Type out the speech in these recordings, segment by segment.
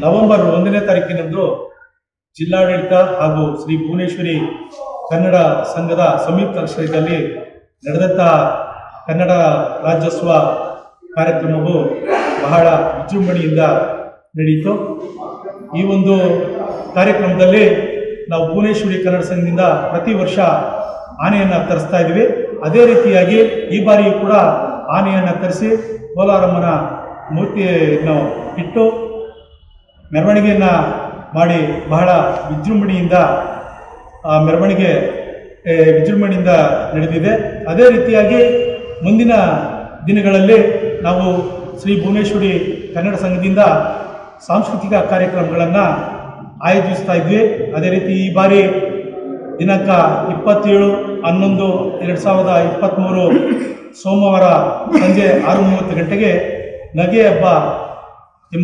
November ಒಂದನೇ ತಾರೀಕಿನಂದು ಜಿಲ್ಲಾಡಳಿತ ಹಾಗೂ ಶ್ರೀ ಭುವನೇಶ್ವರಿ ಕನ್ನಡ ಸಂಘದ ಸಂಯುಕ್ತ ಆಶ್ರಯದಲ್ಲಿ ನಡೆದಂಥ ಕನ್ನಡ ರಾಜ್ಯೋತ್ಸವ ಕಾರ್ಯಕ್ರಮವು ಬಹಳ ವಿಜೃಂಭಣೆಯಿಂದ ನಡೆಯಿತು ಈ ಒಂದು ಕಾರ್ಯಕ್ರಮದಲ್ಲಿ ನಾವು ಭುವನೇಶ್ವರಿ ಕನ್ನಡ ಸಂಘದಿಂದ ಪ್ರತಿ ವರ್ಷ ಆನೆಯನ್ನು ತರಿಸ್ತಾ ಇದ್ದೀವಿ ಅದೇ ರೀತಿಯಾಗಿ ಈ ಬಾರಿಯೂ ಕೂಡ ಆನೆಯನ್ನು ತರಿಸಿ ಕೋಲಾರಮ್ಮನ ಮೂರ್ತಿಯನ್ನು ಇಟ್ಟು ಮೆರವಣಿಗೆಯನ್ನು ಮಾಡಿ ಬಹಳ ವಿಜೃಂಭಣೆಯಿಂದ ಆ ಮೆರವಣಿಗೆ ಏ, ವಿಜೃಂಭಣೆಯಿಂದ ನಡೆದಿದೆ ಅದೇ ರೀತಿಯಾಗಿ ಮುಂದಿನ ದಿನಗಳಲ್ಲಿ ನಾವು ಶ್ರೀ ಭುವನೇಶ್ವರಿ ಕನ್ನಡ ಸಂಘದಿಂದ ಸಾಂಸ್ಕೃತಿಕ ಕಾರ್ಯಕ್ರಮಗಳನ್ನು ಆಯೋಜಿಸ್ತಾ ಇದ್ವಿ ಅದೇ ರೀತಿ ಈ ಬಾರಿ ದಿನಾಂಕ ಇಪ್ಪತ್ತೇಳು ಹನ್ನೊಂದು ಎರಡು ಸಾವಿರದ ಇಪ್ಪತ್ತ್ಮೂರು ಸೋಮವಾರ ಸಂಜೆ ಆರು ಮೂವತ್ತು ಗಂಟೆಗೆ ನಗೆ ಹಬ್ಬ ಎಂಬ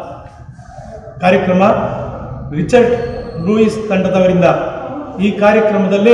ಕಾರ್ಯಕ್ರಮ ರಿಚರ್ಡ್ ಲೂಯಿಸ್ ತಂಡದವರಿಂದ ಈ ಕಾರ್ಯಕ್ರಮದಲ್ಲಿ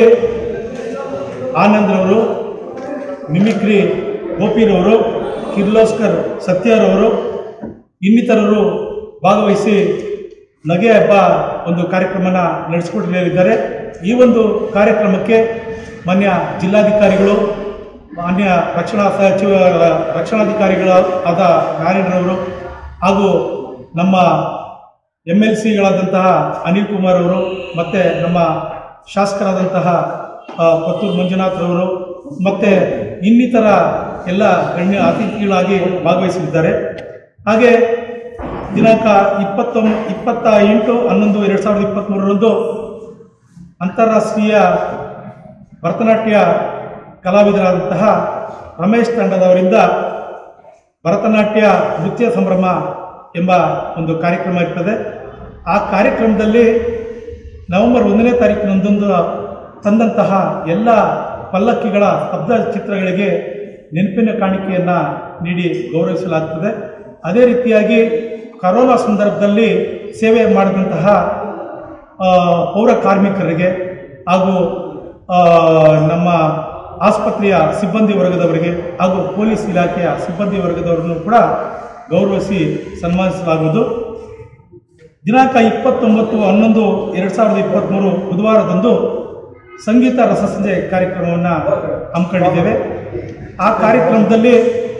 ಆನಂದ್ರವರು ಮಿಮಿಕ್ರಿ ಗೋಪಿರವರು ಕಿರ್ಲೋಸ್ಕರ್ ಸತ್ಯರವರು ಇನ್ನಿತರರು ಭಾಗವಹಿಸಿ ನಗೆ ಹಬ್ಬ ಒಂದು ಕಾರ್ಯಕ್ರಮನ ನಡೆಸಿಕೊಡಲಿದ್ದಾರೆ ಈ ಒಂದು ಕಾರ್ಯಕ್ರಮಕ್ಕೆ ಮಾನ್ಯ ಜಿಲ್ಲಾಧಿಕಾರಿಗಳು ಮಾನ್ಯ ರಕ್ಷಣಾ ಸಚಿವ ರಕ್ಷಣಾಧಿಕಾರಿಗಳ ಆದ ನಾರಾಯಣರವರು ಹಾಗೂ ನಮ್ಮ ಎಮ್ ಎಲ್ ಸಿಗಳಾದಂತಹ ಅನಿಲ್ ಕುಮಾರ್ ಅವರು ಮತ್ತು ನಮ್ಮ ಶಾಸಕರಾದಂತಹ ಆ, ಪತ್ತೂರು ಮಂಜುನಾಥ್ರವರು ಮತ್ತು ಇನ್ನಿತರ ಎಲ್ಲ ಗಣ್ಯ ಅತಿಥಿಗಳಾಗಿ ಭಾಗವಹಿಸಲಿದ್ದಾರೆ ಹಾಗೆ ದಿನಾಂಕ ಇಪ್ಪತ್ತೊಂಬ ಇಪ್ಪತ್ತ ಎಂಟು ಹನ್ನೊಂದು ಎರಡು ಸಾವಿರದ ಇಪ್ಪತ್ತ್ಮೂರರಂದು ಅಂತಾರಾಷ್ಟ್ರೀಯ ಭರತನಾಟ್ಯ ಕಲಾವಿದರಾದಂತಹ ರಮೇಶ್ ತಂಡದವರಿಂದ ಭರತನಾಟ್ಯ ನೃತ್ಯ ಸಂಭ್ರಮ ಎಂಬ ಒಂದು ಕಾರ್ಯಕ್ರಮ ಇರ್ತದೆ ಆ ಕಾರ್ಯಕ್ರಮದಲ್ಲಿ ನವೆಂಬರ್ ಒಂದನೇ ತಾರೀಕಿನಂದೊಂದು ತಂದಂತಹ ಎಲ್ಲ ಪಲ್ಲಕ್ಕಿಗಳ ಸ್ತಬ್ಧ ಚಿತ್ರಗಳಿಗೆ ನೆನಪಿನ ಕಾಣಿಕೆಯನ್ನು ನೀಡಿ ಗೌರವಿಸಲಾಗ್ತದೆ ಅದೇ ರೀತಿಯಾಗಿ ಕರೋನಾ ಸಂದರ್ಭದಲ್ಲಿ ಸೇವೆ ಮಾಡಿದಂತಹ ಆ, ಪೌರ ಕಾರ್ಮಿಕರಿಗೆ ಹಾಗೂ ಆ, ನಮ್ಮ ಆಸ್ಪತ್ರೆಯ ಸಿಬ್ಬಂದಿ ವರ್ಗದವರಿಗೆ ಹಾಗೂ ಪೊಲೀಸ್ ಇಲಾಖೆಯ ಸಿಬ್ಬಂದಿ ವರ್ಗದವರನ್ನು ಕೂಡ ಗೌರವಿಸಿ ಸನ್ಮಾನಿಸಲಾಗುವುದು ದಿನಾಂಕ ಇಪ್ಪತ್ತೊಂಬತ್ತು ಹನ್ನೊಂದು ಎರಡು ಸಾವಿರದ ಇಪ್ಪತ್ತ್ಮೂರು ಬುಧವಾರದಂದು ಸಂಗೀತ ರಸಸಂಜೆ ಕಾರ್ಯಕ್ರಮವನ್ನು ಹಮ್ಮಿಕೊಂಡಿದ್ದೇವೆ ಆ ಕಾರ್ಯಕ್ರಮದಲ್ಲಿ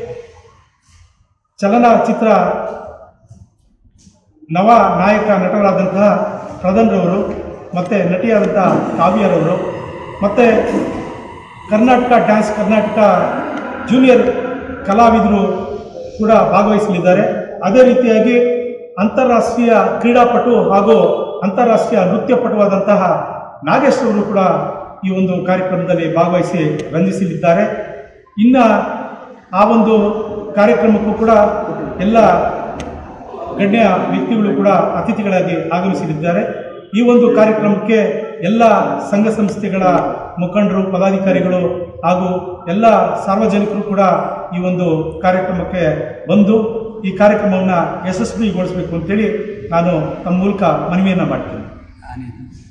ಚಲನಚಿತ್ರ ನವ ನಾಯಕ ನಟರಾದಂತಹ ಪ್ರಧಾನ್ರವರು ಮತ್ತು ನಟಿಯಾದಂತಹ ಕಾವ್ಯರವರು ಮತ್ತು ಕರ್ನಾಟಕ ಡ್ಯಾನ್ಸ್ ಕರ್ನಾಟಕ ಜೂನಿಯರ್ ಕಲಾವಿದರು ಕೂಡ ಭಾಗವಹಿಸಲಿದ್ದಾರೆ ಅದೇ ರೀತಿಯಾಗಿ ಅಂತಾರಾಷ್ಟ್ರೀಯ ಕ್ರೀಡಾಪಟು ಹಾಗೂ ಅಂತಾರಾಷ್ಟ್ರೀಯ ನೃತ್ಯಪಟುವಾದಂತಹ ನಾಗೇಶ್ ಅವರು ಕೂಡ ಈ ಒಂದು ಕಾರ್ಯಕ್ರಮದಲ್ಲಿ ಭಾಗವಹಿಸಿ ರಂಜಿಸಲಿದ್ದಾರೆ ಇನ್ನು ಆ ಒಂದು ಕಾರ್ಯಕ್ರಮಕ್ಕೂ ಕೂಡ ಎಲ್ಲ ಗಣ್ಯ ವ್ಯಕ್ತಿಗಳು ಕೂಡ ಅತಿಥಿಗಳಾಗಿ ಆಗಮಿಸಲಿದ್ದಾರೆ ಈ ಒಂದು ಕಾರ್ಯಕ್ರಮಕ್ಕೆ ಎಲ್ಲ ಸಂಘ ಸಂಸ್ಥೆಗಳ ಮುಖಂಡರು ಪದಾಧಿಕಾರಿಗಳು ಹಾಗೂ ಎಲ್ಲ ಸಾರ್ವಜನಿಕರು ಕೂಡ ಈ ಒಂದು ಕಾರ್ಯಕ್ರಮಕ್ಕೆ ಬಂದು ಈ ಕಾರ್ಯಕ್ರಮವನ್ನು ಯಶಸ್ವಿಗೊಳಿಸಬೇಕು ಅಂತೇಳಿ ನಾನು ತಮ್ಮ ಮೂಲಕ ಮನವಿಯನ್ನು ಮಾಡ್ತೀನಿ